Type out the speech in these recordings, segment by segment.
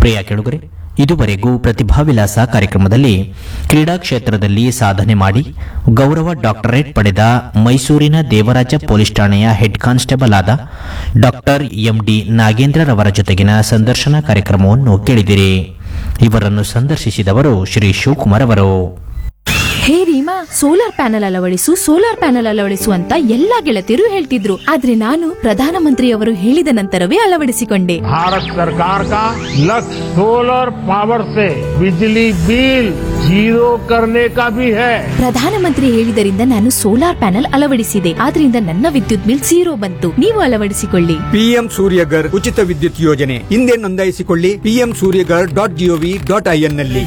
ಪ್ರಿಯ ಕೆಳುಗರೆ ಇದುವರೆಗೂ ಪ್ರತಿಭಾವಿಲಾಸ ಕಾರ್ಯಕ್ರಮದಲ್ಲಿ ಕ್ರೀಡಾ ಕ್ಷೇತ್ರದಲ್ಲಿ ಸಾಧನೆ ಮಾಡಿ ಗೌರವ ಡಾಕ್ಟರೇಟ್ ಪಡೆದ ಮೈಸೂರಿನ ದೇವರಾಜ ಪೊಲೀಸ್ ಠಾಣೆಯ ಹೆಡ್ ಕಾನ್ಸ್ಟೇಬಲ್ ಆದ ಡಾಕ್ಟರ್ ಎಂಡಿ ನಾಗೇಂದ್ರರವರ ಜೊತೆಗಿನ ಸಂದರ್ಶನ ಕಾರ್ಯಕ್ರಮವನ್ನು ಕೇಳಿದಿರಿ ಇವರನ್ನು ಸಂದರ್ಶಿಸಿದವರು ಶ್ರೀ ಶಿವಕುಮಾರ್ ಅವರು ಹೇ ರೀಮಾ ಸೋಲಾರ್ ಪ್ಯಾನೆಲ್ ಅಳವಡಿಸು ಸೋಲಾರ್ ಪ್ಯಾನೆಲ್ ಅಳವಡಿಸು ಅಂತ ಎಲ್ಲಾ ಗೆಳತಿಯರು ಹೇಳ್ತಿದ್ರು ಆದ್ರೆ ನಾನು ಪ್ರಧಾನಮಂತ್ರಿಯವರು ಹೇಳಿದ ನಂತರವೇ ಅಳವಡಿಸಿಕೊಂಡೆ भारत सरकार का लक्ष्य सोलर पावर से बिजली बिल जीरो करने का भी है ಪ್ರಧಾನಮಂತ್ರಿ ಹೇಳಿದರಿಂದ ನಾನು ಸೋಲಾರ್ ಪ್ಯಾನೆಲ್ ಅಳವಡಿಸಿದೆ ಆದ್ರಿಂದ ನನ್ನ ವಿದ್ಯುತ್ ಬಿಲ್ ಝೀರೋ ಬಂತು ನೀವು ಅಳವಡಿಸಿಕೊಳ್ಳಿ ಪಿಎಂ ಸೂರ್ಯಗರ್ ಉಚಿತ ವಿದ್ಯುತ್ ಯೋಜನೆ ಹಿಂದೆ ನೋಂದಾಯಿಸಿಕೊಳ್ಳಿ PM Suryaghar dot G O V dot I N ನಲ್ಲಿ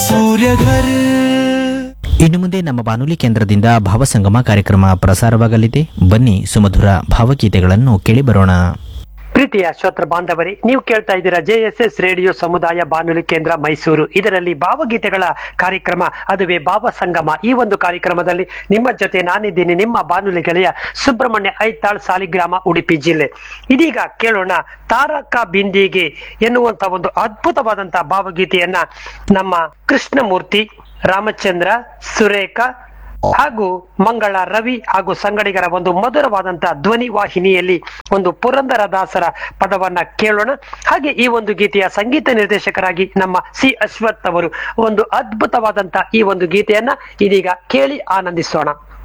ಇನ್ನು ಮುಂದೆ ನಮ್ಮ ಬಾನುಲಿ ಕೇಂದ್ರದಿಂದ ಭಾವಸಂಗಮ ಕಾರ್ಯಕ್ರಮ ಪ್ರಸಾರವಾಗಲಿದೆ ಬನ್ನಿ ಸುಮಧುರ ಭಾವಗೀತೆಗಳನ್ನು ಕೇಳಿ ಬರೋಣ ಪ್ರೀತಿಯ ಶ್ರೋತೃ ಬಾಂಧವರೇ ನೀವು ಕೇಳ್ತಾ ಇದ್ದೀರಾ ಜೆಎಸ್ಎಸ್ ರೇಡಿಯೋ ಸಮುದಾಯ ಬಾನುಲಿ ಕೇಂದ್ರ ಮೈಸೂರು ಇದರಲ್ಲಿ ಭಾವಗೀತೆಗಳ ಕಾರ್ಯಕ್ರಮ ಅದುವೇ ಭಾವ ಸಂಗಮ ಈ ಒಂದು ಕಾರ್ಯಕ್ರಮದಲ್ಲಿ ನಿಮ್ಮ ಜೊತೆ ನಾನಿದ್ದೀನಿ ನಿಮ್ಮ ಬಾನುಲಿ ಗೆಳೆಯ ಸುಬ್ರಹ್ಮಣ್ಯ ಐತಾಳ್ ಸಾಲಿಗ್ರಾಮ ಉಡುಪಿ ಜಿಲ್ಲೆ ಇದೀಗ ಕೇಳೋಣ ತಾರಕ ಬಿಂದಿಗೆ ಎನ್ನುವಂತ ಒಂದು ಅದ್ಭುತವಾದಂತಹ ಭಾವಗೀತೆಯನ್ನ ನಮ್ಮ ಕೃಷ್ಣಮೂರ್ತಿ ರಾಮಚಂದ್ರ ಸುರೇಖ ಹಾಗೂ ಮಂಗಳ ರವಿ ಹಾಗೂ ಸಂಗಡಿಗರ ಒಂದು ಮಧುರವಾದಂತಹ ಧ್ವನಿ ವಾಹಿನಿಯಲ್ಲಿ ಒಂದು ಪುರಂದರದಾಸರ ಪದವನ್ನ ಕೇಳೋಣ ಹಾಗೆ ಈ ಒಂದು ಗೀತೆಯ ಸಂಗೀತ ನಿರ್ದೇಶಕರಾಗಿ ನಮ್ಮ ಸಿ ಅಶ್ವಥ್ ಅವರು ಒಂದು ಅದ್ಭುತವಾದಂತಹ ಈ ಒಂದು ಗೀತೆಯನ್ನ ಇದೀಗ ಕೇಳಿ ಆನಂದಿಸೋಣ